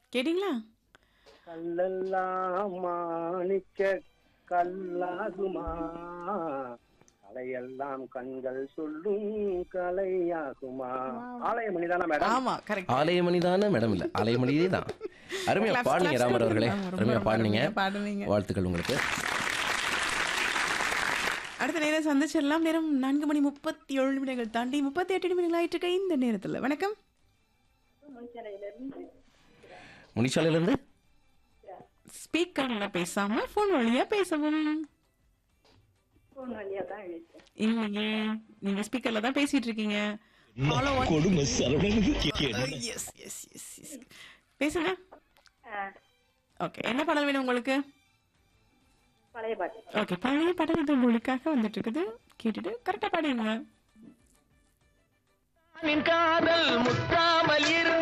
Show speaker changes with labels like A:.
A: கேட்டீங்களா
B: கல்லெல்லாம் மாணிக்க கல்லாகுமா கலையெல்லாம் கண்கள் சொல்லும் கலையாகுமா ஆலயமணி தானே மேடம்
A: ஆமா கரெக்ட்
C: ஆலயமணி தானே மேடம் இல்ல ஆலயமணியே தான் அருமையா
A: Claps,
C: பாடுனீங்க
A: claps
C: ராமர் அவர்களே
A: ரொம்ப, ரொம்ப,
C: அருமையா
A: ரொம்ப
C: பாடுனீங்க
A: அருமையா பாடுனீங்க.
C: வாழ்த்துக்கள் உங்களுக்கு
A: அடுத்த நேரம் சந்திச்சிடலாம் நேரம் நான்கு மணி முப்பத்தி ஏழு நிமிடங்கள் தாண்டி முப்பத்தி எட்டு நிமிடங்கள் ஆயிட்டு இருக்க இந்த நேரத்துல வணக்கம்
C: முனிச்சாலையில இருந்து
A: ஸ்பீக்கர்ல பேசாம போன் வழியா பேசவும்
D: ஃபோன் வழியா தான் அழைச்சேன்
A: இல்லையே நீங்க ஸ்பீக்கர்ல தான் பேசிட்டு இருக்கீங்க Follow one-
E: கொடுமை சரவணனுக்கு
A: Yes, yes, yes, yes. பேசுங்க
D: ஆ,
A: ஓகே என்ன பாடல் வேணும் உங்களுக்கு
D: பழைய பாட்டு
A: ஓகே பழைய பாடல் இது உங்களுக்காக வந்துட்டு இருக்குது கேட்டுட்டு கரெக்டா பாடுங்க
E: காதல் முத்தாமல் இரு